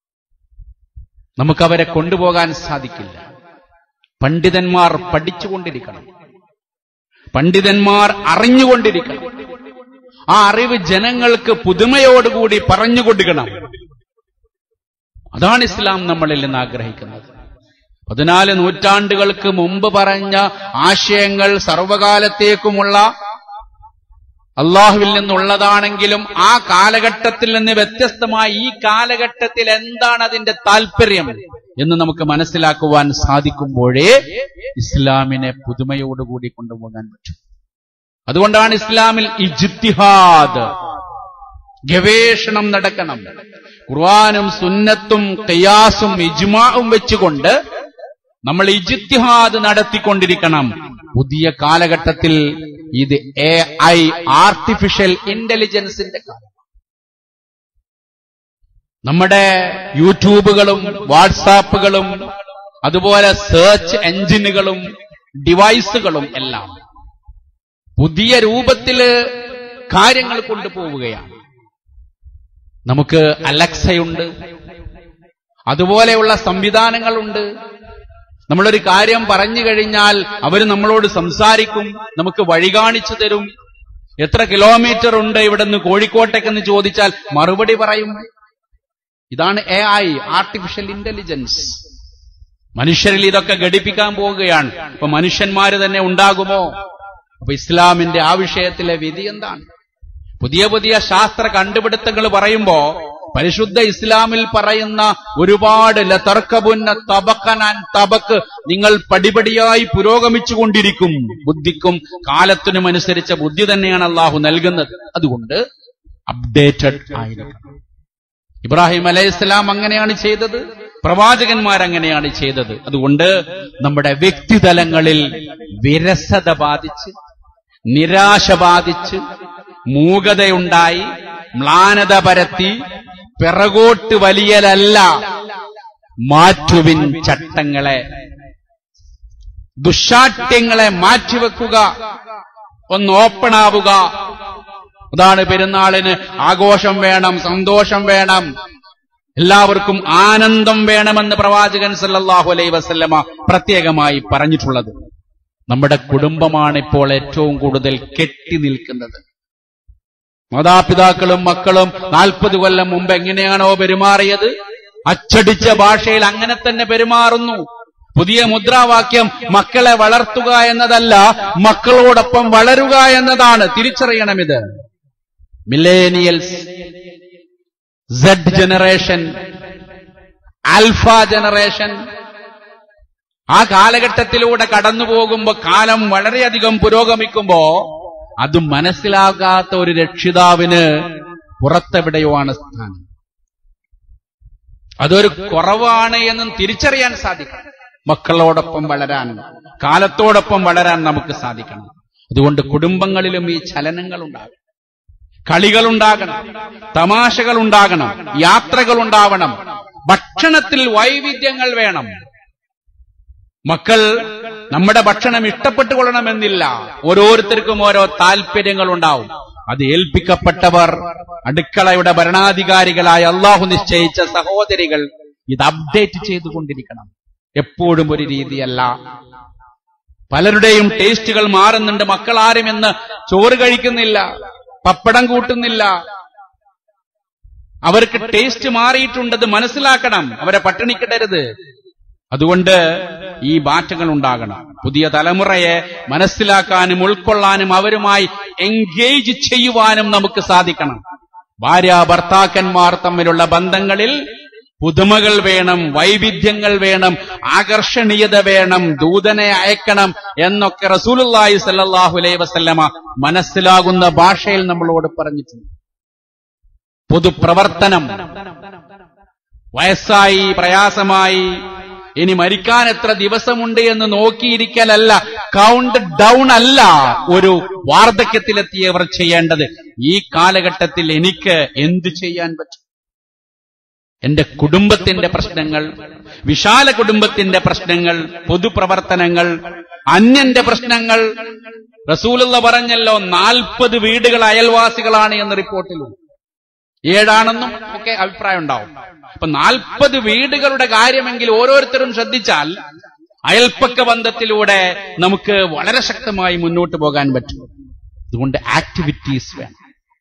നമുക്കവരെ കൊണ്ടുപോകാൻ സാധിക്കില്ല പണ്ഡിതന്മാർ പഠിച്ചുകൊണ്ടിരിക്കണം പണ്ഡിതന്മാർ അറിഞ്ഞുകൊണ്ടിരിക്കണം ആ അറിവ് ജനങ്ങൾക്ക് പുതുമയോടുകൂടി പറഞ്ഞു കൊടുക്കണം അതാണ് ഇസ്ലാം നമ്മളിൽ നിന്ന് ആഗ്രഹിക്കുന്നത് പതിനാല് നൂറ്റാണ്ടുകൾക്ക് മുമ്പ് പറഞ്ഞ ആശയങ്ങൾ സർവകാലത്തേക്കുമുള്ള അള്ളാഹുവിൽ നിന്നുള്ളതാണെങ്കിലും ആ കാലഘട്ടത്തിൽ നിന്ന് വ്യത്യസ്തമായി ഈ കാലഘട്ടത്തിൽ എന്താണ് അതിന്റെ താല്പര്യം എന്ന് നമുക്ക് മനസ്സിലാക്കുവാൻ സാധിക്കുമ്പോഴേ ഇസ്ലാമിനെ പുതുമയോടുകൂടി കൊണ്ടുപോകാൻ പറ്റും അതുകൊണ്ടാണ് ഇസ്ലാമിൽ ഇജ്തിഹാദ് ഗവേഷണം നടക്കണം ഖുർആാനും സുന്നത്തും ഖിയാസും ഇജ്മാവും വെച്ചുകൊണ്ട് നമ്മൾ ഇജ്തിഹാദ് നടത്തിക്കൊണ്ടിരിക്കണം പുതിയ കാലഘട്ടത്തിൽ ഇത് എ ഐ ആർട്ടിഫിഷ്യൽ ഇന്റലിജൻസിന്റെ കാലം നമ്മുടെ യൂട്യൂബുകളും വാട്സാപ്പുകളും അതുപോലെ സെർച്ച് എഞ്ചിനുകളും ഡിവൈസുകളും എല്ലാം പുതിയ രൂപത്തില് കാര്യങ്ങൾ കൊണ്ടുപോവുകയാണ് നമുക്ക് അലക്സയുണ്ട് അതുപോലെയുള്ള സംവിധാനങ്ങളുണ്ട് നമ്മളൊരു കാര്യം പറഞ്ഞു കഴിഞ്ഞാൽ അവർ നമ്മളോട് സംസാരിക്കും നമുക്ക് വഴി കാണിച്ചു തരും എത്ര കിലോമീറ്റർ ഉണ്ട് ഇവിടെ നിന്ന് കോഴിക്കോട്ടേക്കെന്ന് ചോദിച്ചാൽ മറുപടി പറയും ഇതാണ് എ ഐ ആർട്ടിഫിഷ്യൽ ഇന്റലിജൻസ് മനുഷ്യരിൽ ഇതൊക്കെ ഘടിപ്പിക്കാൻ പോവുകയാണ് അപ്പൊ മനുഷ്യന്മാര് തന്നെ ഉണ്ടാകുമോ അപ്പൊ ഇസ്ലാമിന്റെ ആ വിഷയത്തിലെ വിധി എന്താണ് പുതിയ പുതിയ ശാസ്ത്ര കണ്ടുപിടുത്തങ്ങൾ പറയുമ്പോ പരിശുദ്ധ ഇസ്ലാമിൽ പറയുന്ന ഒരുപാട് ലതർക്കബുന്ന തബക്കനാൻ തബക്ക് നിങ്ങൾ പടിപടിയായി പുരോഗമിച്ചുകൊണ്ടിരിക്കും ബുദ്ധിക്കും കാലത്തിനും അനുസരിച്ച ബുദ്ധി തന്നെയാണ് അള്ളാഹു നൽകുന്നത് അതുകൊണ്ട് അപ്ഡേറ്റഡ് ആയിരിക്കണം ഇബ്രാഹിം അലൈഹിസ്സലാം അങ്ങനെയാണ് ചെയ്തത് പ്രവാചകന്മാർ അങ്ങനെയാണ് ചെയ്തത് അതുകൊണ്ട് നമ്മുടെ വ്യക്തിതലങ്ങളിൽ വിരസത ബാധിച്ച് നിരാശ ബാധിച്ച് മൂകതയുണ്ടായി മ്ലാനത പരത്തി പിറകോട്ട് വലിയലല്ല മാറ്റുവിൻ ചട്ടങ്ങളെ ദുശാഠ്യങ്ങളെ മാറ്റിവെക്കുക ഒന്ന് ഓപ്പൺ ആവുക അതാണ് പെരുന്നാളിന് ആഘോഷം വേണം സന്തോഷം വേണം എല്ലാവർക്കും ആനന്ദം വേണമെന്ന് പ്രവാചകൻ സല്ലല്ലാഹു അലൈഹി വസല്ലമ പ്രത്യേകമായി പറഞ്ഞിട്ടുള്ളത് നമ്മുടെ കുടുംബമാണ് ഇപ്പോൾ ഏറ്റവും കൂടുതൽ കെട്ടി നിൽക്കുന്നത് മാതാപിതാക്കളും മക്കളും നാൽപ്പത് കൊല്ലം മുമ്പ് എങ്ങനെയാണോ പെരുമാറിയത് അച്ചടിച്ച ഭാഷയിൽ അങ്ങനെ തന്നെ പെരുമാറുന്നു പുതിയ മുദ്രാവാക്യം മക്കളെ വളർത്തുക എന്നതല്ല മക്കളോടൊപ്പം വളരുക എന്നതാണ് തിരിച്ചറിയണം ഇത് millennials Z generation alpha generation ആ കാലഘട്ടത്തിലൂടെ കടന്നു പോകുമ്പോ കാലം വളരെയധികം പുരോഗമിക്കുമ്പോ അത് മനസ്സിലാകാത്ത ഒരു രക്ഷിതാവിന് പുറത്തെവിടെയോ ആണ് സ്ഥാനം അതൊരു കുറവാണ് എന്നും തിരിച്ചറിയാൻ സാധിക്കണം മക്കളോടൊപ്പം വളരാൻ കാലത്തോടൊപ്പം വളരാൻ നമുക്ക് സാധിക്കണം അതുകൊണ്ട് കുടുംബങ്ങളിലും ഈ ചലനങ്ങൾ ഉണ്ടാകും കളികളുണ്ടാകണം തമാശകൾ ഉണ്ടാകണം യാത്രകൾ ഉണ്ടാവണം ഭക്ഷണത്തിൽ വൈവിധ്യങ്ങൾ വേണം മക്കൾ നമ്മുടെ ഭക്ഷണം ഇഷ്ടപ്പെട്ടുകൊള്ളണമെന്നില്ല ഓരോരുത്തർക്കും ഓരോ താല്പര്യങ്ങൾ ഉണ്ടാവും അത് ഏൽപ്പിക്കപ്പെട്ടവർ അടുക്കളയുടെ ഭരണാധികാരികളായ അള്ളാഹു നിശ്ചയിച്ച സഹോദരികൾ ഇത് അപ്ഡേറ്റ് ചെയ്തുകൊണ്ടിരിക്കണം എപ്പോഴും ഒരു രീതിയല്ല പലരുടെയും ടേസ്റ്റുകൾ മാറുന്നുണ്ട് മക്കൾ ആരും ഇന്ന് ചോറ് കഴിക്കുന്നില്ല പപ്പടം കൂട്ടുന്നില്ല അവർക്ക് ടേസ്റ്റ് മാറിയിട്ടുണ്ടത് മനസ്സിലാക്കണം അവരെ പട്ടിണിക്കിടരുത് അതുകൊണ്ട് ഈ മാറ്റങ്ങൾ ഉണ്ടാകണം പുതിയ തലമുറയെ മനസ്സിലാക്കാനും ഉൾക്കൊള്ളാനും അവരുമായി എൻഗേജ് ചെയ്യുവാനും നമുക്ക് സാധിക്കണം ഭാര്യ ഭർത്താക്കന്മാർ തമ്മിലുള്ള ബന്ധങ്ങളിൽ പുതുമകൾ വേണം വൈവിധ്യങ്ങൾ വേണം ആകർഷണീയത വേണം ദൂതനെ അയക്കണം എന്നൊക്കെ റസൂലുള്ളാഹി സല്ലല്ലാഹു അലൈഹി വസല്ലമ മനസ്സിലാകുന്ന ഭാഷയിൽ നമ്മളോട് പറഞ്ഞിട്ടുണ്ട് പൊതുപ്രവർത്തനം വയസ്സായി പ്രയാസമായി ഇനി മരിക്കാൻ എത്ര ദിവസമുണ്ട് എന്ന് നോക്കിയിരിക്കലല്ല കൗണ്ട് ഡൗൺ അല്ല ഒരു വാർദ്ധക്യത്തിലെത്തിയവർ ചെയ്യേണ്ടത് ഈ കാലഘട്ടത്തിൽ എനിക്ക് എന്ത് ചെയ്യാൻ പറ്റും എന്റെ കുടുംബത്തിന്റെ പ്രശ്നങ്ങൾ വിശാല കുടുംബത്തിന്റെ പ്രശ്നങ്ങൾ പൊതുപ്രവർത്തനങ്ങൾ അന്യന്റെ പ്രശ്നങ്ങൾ റസൂലുള്ള പറഞ്ഞല്ലോ നാൽപ്പത് വീടുകൾ അയൽവാസികളാണ് എന്ന് റിപ്പോർട്ടിലുണ്ട് ഏഴാണെന്നും ഒക്കെ അഭിപ്രായം ഉണ്ടാവും അപ്പൊ നാൽപ്പത് വീടുകളുടെ കാര്യമെങ്കിൽ ഓരോരുത്തരും ശ്രദ്ധിച്ചാൽ അയൽപ്പക്ക ബന്ധത്തിലൂടെ നമുക്ക് വളരെ ശക്തമായി മുന്നോട്ട് പോകാൻ പറ്റും അതുകൊണ്ട് ആക്ടിവിറ്റീസ് വേണം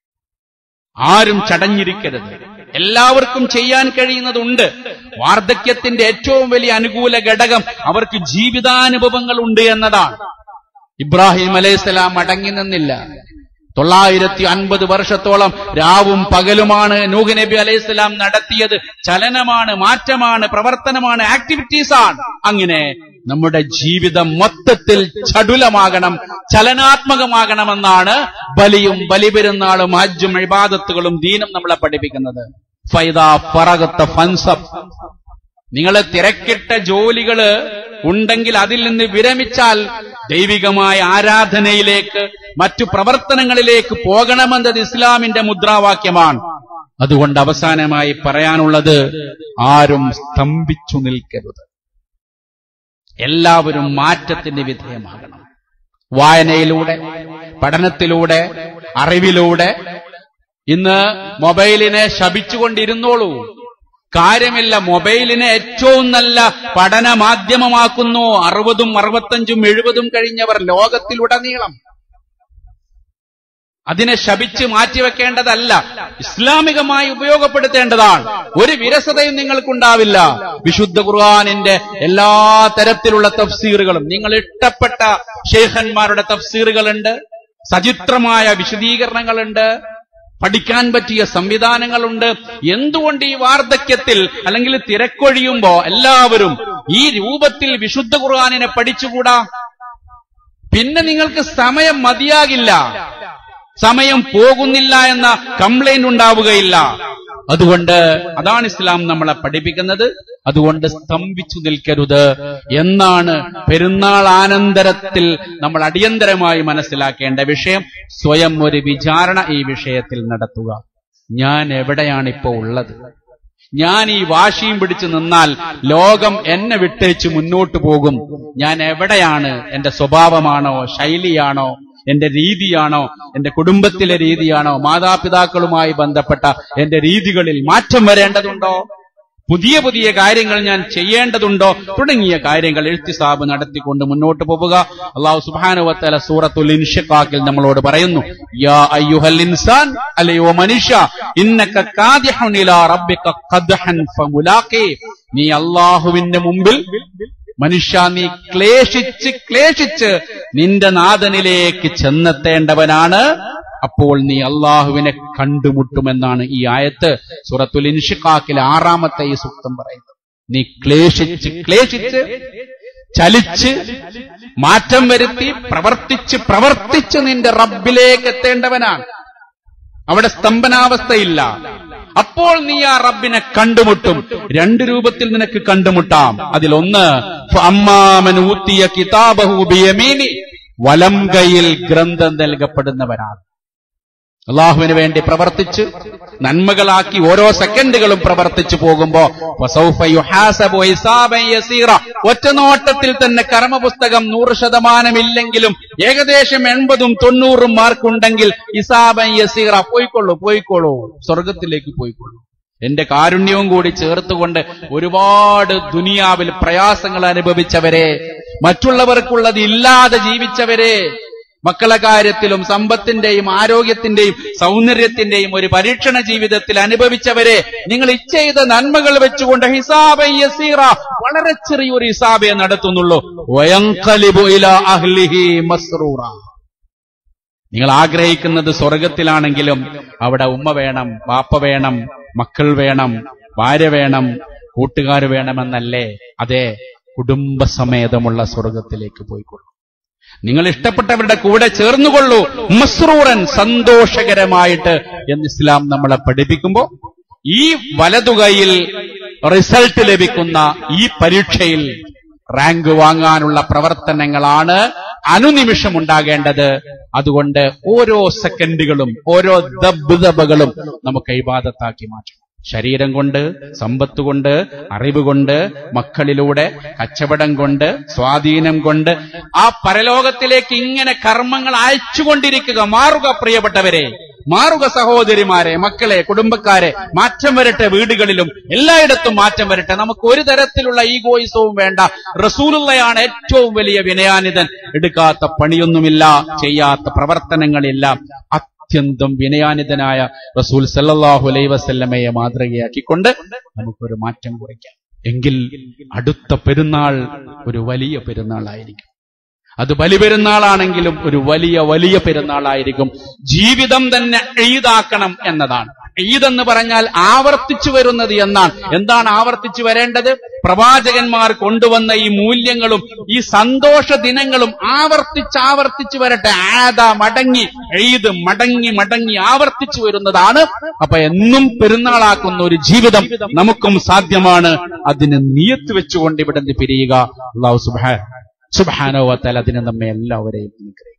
ആരും ചടഞ്ഞിരിക്കരുത് എല്ലാവർക്കും ചെയ്യാൻ കഴിയുന്നതുണ്ട് വാർദ്ധക്യത്തിന്റെ ഏറ്റവും വലിയ അനുകൂല ഘടകം അവർക്ക് ജീവിതാനുഭവങ്ങൾ ഉണ്ട് എന്നതാണ് ഇബ്രാഹിം അലൈഹിസ്സലാം അടങ്ങി നിന്നില്ല തൊള്ളായിരത്തി അൻപത് വർഷത്തോളം രാവും പകലുമാണ് നൂഹ് നബി അലൈഹിസ്സലാം നടത്തിയത് ചലനമാണ് മാറ്റമാണ് പ്രവർത്തനമാണ് ആക്ടിവിറ്റീസാണ് അങ്ങനെ നമ്മുടെ ജീവിതം മൊത്തത്തിൽ ചടുലമാകണം ചലനാത്മകമാകണമെന്നാണ് ബലിയും ബലിപെരുന്നാളും ഹജ്ജും ഇബാദത്തുകളും ദീനും നമ്മളെ പഠിപ്പിക്കുന്നത് ഫൈദ ഫറകത്ത ഫൻസബ് നിങ്ങള് തിരക്കിട്ട ജോലികള് ഉണ്ടെങ്കിൽ അതിൽ നിന്ന് വിരമിച്ചാൽ ദൈവികമായ ആരാധനയിലേക്ക് മറ്റു പ്രവർത്തനങ്ങളിലേക്ക് പോകണമെന്നത് ഇസ്ലാമിന്റെ മുദ്രാവാക്യമാണ് അതുകൊണ്ട് അവസാനമായി പറയാനുള്ളത് ആരും സ്തംഭിച്ചു നിൽക്കരുത് എല്ലാവരും മാറ്റത്തിന് വിധേയമാകണം വായനയിലൂടെ പഠനത്തിലൂടെ അറിവിലൂടെ ഇന്ന് മൊബൈലിനെ ശപിച്ചുകൊണ്ടിരുന്നോളൂ കാര്യമില്ല മൊബൈലിനെ ഏറ്റവും നല്ല പഠന മാധ്യമമാക്കുന്നു അറുപതും അറുപത്തഞ്ചും എഴുപതും കഴിഞ്ഞവർ ലോകത്തിലുടനീളം അതിനെ ശപിച്ച് മാറ്റിവെക്കേണ്ടതല്ല ഇസ്ലാമികമായി ഉപയോഗപ്പെടുത്തേണ്ടതാണ് ഒരു വിരസതയും നിങ്ങൾക്കുണ്ടാവില്ല വിശുദ്ധ ഖുർആാനിന്റെ എല്ലാ തരത്തിലുള്ള തഫ്സീറുകളും നിങ്ങൾ ഇഷ്ടപ്പെട്ട ഷേഖന്മാരുടെ തഫ്സീറുകളുണ്ട് സചിത്രമായ വിശദീകരണങ്ങളുണ്ട് പഠിക്കാൻ പറ്റിയ സംവിധാനങ്ങളുണ്ട് എന്തുകൊണ്ട് ഈ വാർദ്ധക്യത്തിൽ അല്ലെങ്കിൽ തിരക്കൊഴിയുമ്പോ എല്ലാവരും ഈ രൂപത്തിൽ വിശുദ്ധ ഖുർആാനിനെ പഠിച്ചുകൂടാ പിന്നെ നിങ്ങൾക്ക് സമയം മതിയാകില്ല സമയം പോകുന്നില്ല എന്ന കംപ്ലൈന്റ് ഉണ്ടാവുകയില്ല അതുകൊണ്ട് അതാണ് ഇസ്ലാം നമ്മളെ പഠിപ്പിക്കുന്നത് അതുകൊണ്ട് സ്തംഭിച്ചു നിൽക്കരുത് എന്നാണ് പെരുന്നാൾ ആനന്തരത്തിൽ നമ്മൾ അടിയന്തരമായി മനസ്സിലാക്കേണ്ട വിഷയം സ്വയം ഒരു വിചാരണ ഈ വിഷയത്തിൽ നടത്തുക ഞാൻ എവിടെയാണ് ഇപ്പോ ഉള്ളത് ഞാൻ ഈ വാശിയും പിടിച്ചു നിന്നാൽ ലോകം എന്നെ വിട്ടേച്ച് മുന്നോട്ട് പോകും ഞാൻ എവിടെയാണ് എന്റെ സ്വഭാവമാണോ ശൈലിയാണോ എന്റെ രീതിയാണോ എന്റെ കുടുംബത്തിലെ രീതിയാണോ മാതാപിതാക്കളുമായി ബന്ധപ്പെട്ട എന്റെ രീതികളിൽ മാറ്റം വരേണ്ടതുണ്ടോ പുതിയ പുതിയ കാര്യങ്ങൾ ഞാൻ ചെയ്യേണ്ടതുണ്ടോ തുടങ്ങിയ കാര്യങ്ങൾ എഴുത്തിസാബ് നടത്തിക്കൊണ്ട് മുന്നോട്ട് പോവുക അള്ളാഹു സുബാനുവത്തല സൂറത്തുൽ ഇൻഷിഖാക്കിൽ നമ്മളോട് പറയുന്നു യാ അയ്യുഹൽ ഇൻസാൻ അല്ലയോ മനുഷ്യ ഇന്നക കാദിഹുൻ ഇലാ റബ്ബിക ഖദ്ഹൻ ഫമുലാഖി നീ അള്ളാഹുവിന്റെ മുമ്പിൽ മനുഷ്യ നീ ക്ലേശിച്ച് ക്ലേശിച്ച് നിന്റെ നാഥനിലേക്ക് ചെന്നെത്തേണ്ടവനാണ് അപ്പോൾ നീ അള്ളാഹുവിനെ കണ്ടുമുട്ടുമെന്നാണ് ഈ ആയത്ത് സുറത്തുൽ ഇൻഷിഖാക്കിലെ ആറാമത്തെ ഈ സൂക്തം പറയുന്നത് നീ ക്ലേശിച്ച് ക്ലേശിച്ച് ചലിച്ച് മാറ്റം വരുത്തി പ്രവർത്തിച്ച് പ്രവർത്തിച്ച് നിന്റെ റബ്ബിലേക്ക് എത്തേണ്ടവനാണ് അവിടെ സ്തംഭനാവസ്ഥയില്ല അപ്പോൾ നീ ആ റബ്ബിനെ കണ്ടുമുട്ടും രണ്ട് രൂപത്തിൽ നിനക്ക് കണ്ടുമുട്ടാം അതിലൊന്ന് അമ്മാമൻ ഊത്തിയ കിതാബഹു ബിയമീനി വലം കൈയിൽ ഗ്രന്ഥം നൽകപ്പെടുന്നവരാണ് അള്ളാഹുവിന് വേണ്ടി പ്രവർത്തിച്ച് നന്മകളാക്കി ഓരോ സെക്കൻഡുകളും പ്രവർത്തിച്ചു പോകുമ്പോ വസൗഫ യുഹാസബു ഹിസാബൻ യസീറ ഒറ്റനോട്ടത്തിൽ തന്നെ കർമ്മപുസ്തകം നൂറ് ശതമാനമില്ലെങ്കിലും ഏകദേശം എൺപതും തൊണ്ണൂറും മാർക്കുണ്ടെങ്കിൽ ഹിസാബൻ യസീറ പോയിക്കൊള്ളൂ പോയിക്കോളൂ സ്വർഗത്തിലേക്ക് പോയിക്കൊള്ളൂ എന്റെ കാരുണ്യവും കൂടി ചേർത്തുകൊണ്ട് ഒരുപാട് ദുനിയാവിൽ പ്രയാസങ്ങൾ അനുഭവിച്ചവരെ മറ്റുള്ളവർക്കുള്ളത് ഇല്ലാതെ ജീവിച്ചവരെ മക്കളെ കാര്യത്തിലും സമ്പത്തിന്റെയും ആരോഗ്യത്തിന്റെയും സൗന്ദര്യത്തിന്റെയും ഒരു പരീക്ഷണ ജീവിതത്തിൽ അനുഭവിച്ചവരെ നിങ്ങൾ ഇച്ഛെയ്ത നന്മകൾ വെച്ചുകൊണ്ട് ഹിസാബ യസീറ വളരെ ചെറിയൊരു ഹിസാബേ നടത്തുന്നുള്ളൂ വയങ്കലിബു ഇലാ അഹ്ലിഹി മസ്റൂറ നിങ്ങൾ ആഗ്രഹിക്കുന്നത് സ്വർഗത്തിലാണെങ്കിലും അവിടെ ഉമ്മ വേണം വാപ്പ വേണം മക്കൾ വേണം ഭാര്യ വേണം കൂട്ടുകാർ വേണമെന്നല്ലേ അതെ കുടുംബസമേതമുള്ള സ്വർഗത്തിലേക്ക് പോയിക്കൊള്ളൂ നിങ്ങൾ ഇഷ്ടപ്പെട്ടവരുടെ കൂടെ ചേർന്നുകൊള്ളൂ മസ്രൂറൻ സന്തോഷകരമായിട്ട് എന്ന് ഇസ്ലാം നമ്മളെ പഠിപ്പിക്കുമ്പോ ഈ വലതുകൈയിൽ റിസൾട്ട് ലഭിക്കുന്ന ഈ പരീക്ഷയിൽ റാങ്ക് വാങ്ങാനുള്ള പ്രവർത്തനങ്ങളാണ് അനുനിമിഷം ഉണ്ടാകേണ്ടത് അതുകൊണ്ട് ഓരോ സെക്കൻഡുകളും ഓരോ ദബ്ദബകളും നമുക്ക് ഇബാദത്താക്കി മാറ്റണം ശരീരം കൊണ്ട് സമ്പത്ത് കൊണ്ട് അറിവ് കൊണ്ട് മക്കളിലൂടെ കച്ചവടം കൊണ്ട് സ്വാധീനം കൊണ്ട് ആ പരലോകത്തിലേക്ക് ഇങ്ങനെ കർമ്മങ്ങൾ അയച്ചുകൊണ്ടിരിക്കുക മാറുക പ്രിയപ്പെട്ടവരെ മാറുക സഹോദരിമാരെ മക്കളെ കുടുംബക്കാരെ മാറ്റം വരട്ടെ വീടുകളിലും എല്ലായിടത്തും മാറ്റം വരട്ടെ നമുക്ക് ഒരു തരത്തിലുള്ള ഈഗോയിസവും വേണ്ട റസൂലുള്ളയാണ് ഏറ്റവും വലിയ വിനയാനിതൻ എടുക്കാത്ത പണിയൊന്നുമില്ല ചെയ്യാത്ത പ്രവർത്തനങ്ങളില്ല അത്യന്തം വിനയാനിതനായ റസൂൽ സല്ലല്ലാഹു അലൈഹി വസല്ലമയെ മാതൃകയാക്കിക്കൊണ്ട് നമുക്കൊരു മാറ്റം കുറിക്കാം എങ്കിൽ അടുത്ത പെരുന്നാൾ ഒരു വലിയ പെരുന്നാളായിരിക്കും അത് ബലിപെരുന്നാളാണെങ്കിലും ഒരു വലിയ വലിയ പെരുന്നാളായിരിക്കും ജീവിതം തന്നെ എഴുതാക്കണം എന്നതാണ് ഈദ് എന്ന് പറഞ്ഞാൽ ആവർത്തിച്ചു വരുന്നത് എന്നാണ് എന്താണ് ആവർത്തിച്ചു വരേണ്ടത് പ്രവാചകന്മാർ കൊണ്ടുവന്ന ഈ മൂല്യങ്ങളും ഈ സന്തോഷ ദിനങ്ങളും ആവർത്തിച്ച് ആവർത്തിച്ചു വരട്ടെ ആദ മടങ്ങി ഈദ് മടങ്ങി മടങ്ങി ആവർത്തിച്ചു വരുന്നതാണ് അപ്പൊ എന്നും പെരുന്നാളാക്കുന്ന ഒരു ജീവിതം നമുക്കും സാധ്യമാണ് അതിന് നിയത്ത് വെച്ചുകൊണ്ട് ഇവിടെ നിന്ന് പിരിയുക അള്ളാഹു സുബാ സുബാനോ വത്താൽ അതിന് നമ്മെ എല്ലാവരെയും അനുഗ്രഹിക്കും